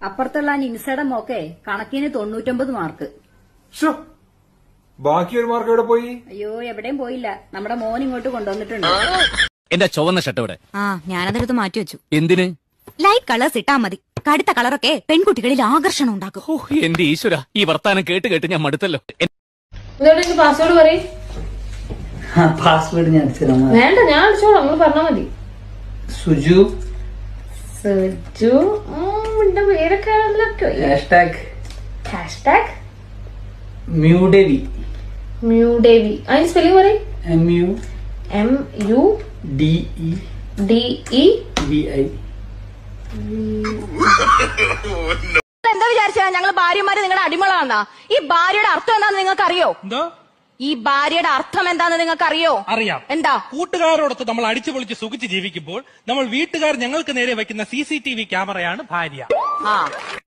അപ്പുറത്തുള്ള ആ നിൻസയുടെ മോക്കെ കണക്കിന് തൊണ്ണൂറ്റൊമ്പത് മാർക്ക് ഷോ ബാക്കി ഒരു മാർക്ക് എവിടെ പോയി അയ്യോ എവിടെയും പോയില്ല നമ്മുടെ മോൻ ഇങ്ങോട്ട് കൊണ്ടുവന്നിട്ടുണ്ട് എന്റെ ചുവന്ന ഷർട്ട് ഇവിടെ ആ ഞാനതെടുത്ത് മാറ്റി വെച്ചു എന്തിന് ലൈറ്റ് കളേഴ്സ് ഇട്ടാ മതി കടുത്ത കളറൊക്കെ പെൺകുട്ടികളിൽ ആകർഷണം ഉണ്ടാക്കും ഓ എന്റെ ഈശ്വര ഈ വർത്താനം കേട്ട് കേട്ട് ഞാൻ മടുത്തല്ലോ എന്നിട്ട് പാസ്വേഡ് പറയും പാസ്വേഡ് ഞാൻ അടിച്ചു വേണ്ട ഞാൻ അടിച്ചോളാം നമ്മൾ പറഞ്ഞാൽ മതി സുജു സജു എന്റെ പേരൊക്കെ ആണല്ലോ ഹാഷ്ടാഗ് ഹാഷ്ടാഗ് മ്യൂഡെവി മ്യൂഡേവി അതിന് സ്പെല്ലിംഗ് പറയും M U M U D E D E V I എന്താ വിചാരിച്ചാ ഞങ്ങൾ ഭാര്യമാര് നിങ്ങളുടെ അടിമകളാന്നാ ഈ ഭാര്യയുടെ അർത്ഥം എന്താന്ന് നിങ്ങൾക്ക് അറിയോ എന്തോ ഈ ഭാര്യയുടെ അർത്ഥം എന്താന്ന് നിങ്ങൾക്ക് അറിയോ അറിയാം എന്താ കൂട്ടുകാരോടൊത്ത് നമ്മൾ അടിച്ചു പൊളിച്ച് സുഖിച്ച് ജീവിക്കുമ്പോൾ നമ്മൾ വീട്ടുകാർ ഞങ്ങൾക്ക് നേരെ വയ്ക്കുന്ന സി സി ടി വി ക്യാമറയാണ് ഭാര്യ ആ